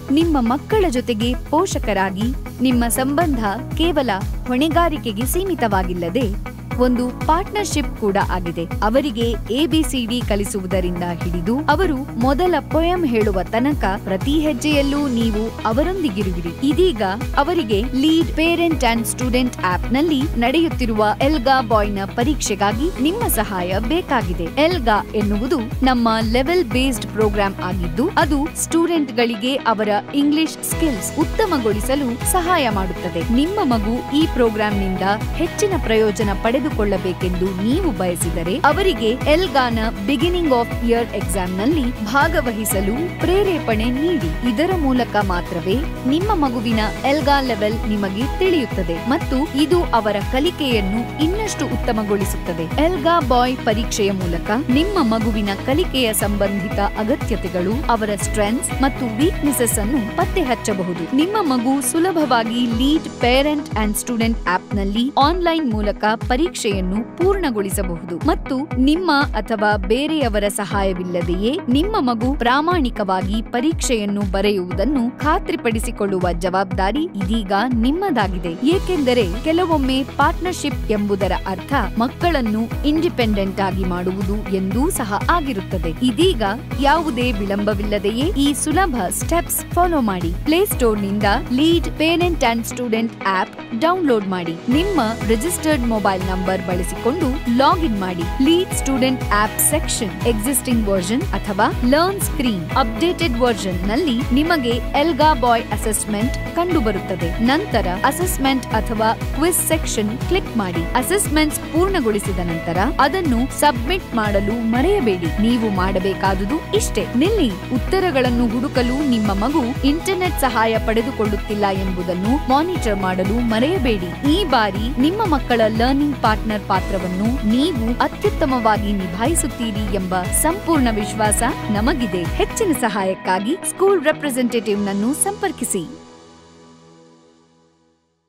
ನಿಮ್ಮ ಮಕ್ಕಳ ಜೊತೆಗೆ ಪೋಷಕರಾಗಿ ನಿಮ್ಮ ಸಂಬಂಧ ಕೇವಲ ಹೊಣೆಗಾರಿಕೆಗೆ ಸೀಮಿತವಾಗಿಲ್ಲದೆ ಒಂದು ಪಾರ್ಟ್ನರ್ಶಿಪ್ ಕೂಡ ಆಗಿದೆ ಅವರಿಗೆ ಎಬಿಸಿಡಿ ಕಲಿಸುವುದರಿಂದ ಹಿಡಿದು ಅವರು ಮೊದಲ ಪೊಯಂ ಹೇಳುವ ತನಕ ಪ್ರತಿ ಹೆಜ್ಜೆಯಲ್ಲೂ ನೀವು ಅವರೊಂದಿಗಿರುವಿರಿ ಇದೀಗ ಅವರಿಗೆ lead parent and student app ನಲ್ಲಿ ನಡೆಯುತ್ತಿರುವ ಎಲ್ಗಾ ಬಾಯ್ನ ಪರೀಕ್ಷೆಗಾಗಿ ನಿಮ್ಮ ಸಹಾಯ ಬೇಕಾಗಿದೆ ಎಲ್ಗಾ ಎನ್ನುವುದು ನಮ್ಮ ಲೆವೆಲ್ ಬೇಸ್ಡ್ ಪ್ರೋಗ್ರಾಂ ಆಗಿದ್ದು ಅದು ಸ್ಟೂಡೆಂಟ್ ಗಳಿಗೆ ಅವರ ಇಂಗ್ಲಿಷ್ ಸ್ಕಿಲ್ಸ್ ಉತ್ತಮಗೊಳಿಸಲು ಸಹಾಯ ಮಾಡುತ್ತದೆ ನಿಮ್ಮ ಮಗು ಈ ಪ್ರೋಗ್ರಾಂನಿಂದ ಹೆಚ್ಚಿನ ಪ್ರಯೋಜನ ಪಡೆದುಕೊಳ್ಳಬೇಕೆಂದು ನೀವು ಬಯಸಿದರೆ ಅವರಿಗೆ ಎಲ್ಗಾನ ಬಿಗಿನಿಂಗ್ ಆಫ್ ಇಯರ್ ಎಕ್ಸಾಮ್ ನಲ್ಲಿ ಭಾಗವಹಿಸಲು ಪ್ರೇರೇಪಣೆ ನೀಡಿ ಇದರ ಮೂಲಕ ಮಾತ್ರವೇ ನಿಮ್ಮ ಮಗುವಿನ ಎಲ್ಗಾ ಲೆವೆಲ್ ನಿಮಗೆ ತಿಳಿಯುತ್ತದೆ ಮತ್ತು ಇದು ಅವರ ಕಲಿಕೆಯನ್ನು ಇನ್ನಷ್ಟು ಉತ್ತಮಗೊಳಿಸುತ್ತದೆ ಎಲ್ಗಾ ಬಾಯ್ ಪರೀಕ್ಷೆಯ ಮೂಲಕ ನಿಮ್ಮ ಮಗುವಿನ ಕಲಿಕೆಯ ಸಂಬಂಧಿತ ಅಗತ್ಯತೆಗಳು ಅವರ ಸ್ಟ್ರೆಂತ್ಸ್ ಮತ್ತು ವೀಕ್ನೆಸಸ್ ಅನ್ನು ಪತ್ತೆ ಹಚ್ಚಬಹುದು ನಿಮ್ಮ ಮಗು ಸುಲಭವಾಗಿ lead parent and student app ನಲ್ಲಿ ಆನ್ಲೈನ್ ಮೂಲಕ ಪರೀಕ್ಷೆಯನ್ನು ಪೂರ್ಣಗೊಳಿಸಬಹುದು ಮತ್ತು ನಿಮ್ಮ ಅಥವಾ ಬೇರೆಯವರ ಸಹಾಯವಿಲ್ಲದೆಯೇ ನಿಮ್ಮ ಮಗು ಪ್ರಾಮಾಣಿಕವಾಗಿ ಪರೀಕ್ಷೆಯನ್ನು ಬರೆಯುವುದನ್ನು ಖಾತ್ರಿಪಡಿಸಿಕೊಳ್ಳುವ ಜವಾಬ್ದಾರಿ ಇದೀಗ ನಿಮ್ಮದಾಗಿದೆ ಏಕೆಂದರೆ ಕೆಲವೊಮ್ಮೆ ಪಾರ್ಟ್ನರ್ಶಿಪ್ ಎಂಬುದರ ಅರ್ಥ ಮಕ್ಕಳನ್ನು ಇಂಡಿಪೆಂಡೆಂಟ್ ಆಗಿ ಮಾಡುವುದು ಎಂದೂ ಸಹ ಆಗಿರುತ್ತದೆ ಇದೀಗ ಯಾವುದೇ ವಿಳಂಬವಿಲ್ಲದೆಯೇ ಈ ಸುಲಭ ಸ್ಟೆಪ್ಸ್ ಫಾಲೋ ಮಾಡಿ ಪ್ಲೇಸ್ಟೋರ್ ನಿಂದ lead parent and student app download ಮಾಡಿ ನಿಮ್ಮ ರಿಜಿಸ್ಟರ್ಡ್ ಮೊಬೈಲ್ ನಂಬರ್ ಬಳಸಿಕೊಂಡು ಲಾಗಿನ್ ಮಾಡಿ lead student app section existing version ಅಥವಾ ಲರ್ನ್ ಸ್ಕ್ರೀನ್ ಅಪ್ಡೇಟೆಡ್ ವರ್ಷನ್ ನಲ್ಲಿ ನಿಮಗೆ ಎಲ್ಗಾ ಬಾಯ್ ಅಸೆಸ್ಮೆಂಟ್ ಕಂಡುಬರುತ್ತದೆ ನಂತರ ಅಸೆಸ್ಮೆಂಟ್ ಅಥವಾ ಕ್ವಿಸ್ ಸೆಕ್ಷನ್ ಕ್ಲಿಕ್ ಮಾಡಿ ಅಸೆಸ್ಮೆಂಟ್ಸ್ ಪೂರ್ಣಗೊಳಿಸಿದ ನಂತರ ಅದನ್ನು ಸಬ್ಮಿಟ್ ಮಾಡಲು ಮರೆಯಬೇಡಿ ನೀವು ಮಾಡಬೇಕಾದುದು ಇಷ್ಟೇ ನಿಲ್ಲಿ ಉತ್ತರಗಳನ್ನು ಹುಡುಕಲು ನಿಮ್ಮ ಮಗು ಇಂಟರ್ನೆಟ್ ಸಹಾಯ ಪಡೆದುಕೊಳ್ಳುತ್ತಿಲ್ಲ ಎಂಬುದನ್ನು ಮಾನಿಟರ್ ಮಾಡಲು ಮರೆಯಬೇಡಿ ಈ ಬಾರಿ ನಿಮ್ಮ ಮಕ್ಕಳ ಲರ್ನಿಂಗ್ ಪಾರ್ಟ್ನರ್ ಪಾತ್ರವನ್ನು ನೀವು ಅತ್ಯುತ್ತಮವಾಗಿ ನಿಭಾಯಿಸುತ್ತೀರಿ ಎಂಬ ಸಂಪೂರ್ಣ ವಿಶ್ವಾಸ ನಮಗಿದೆ ಹೆಚ್ಚಿನ ಸಹಾಯಕ್ಕಾಗಿ ಸ್ಕೂಲ್ ರೆಪ್ರೆಸೆಂಟೇಟಿವ್ ನನ್ನು ಸಂಪರ್ಕಿಸಿ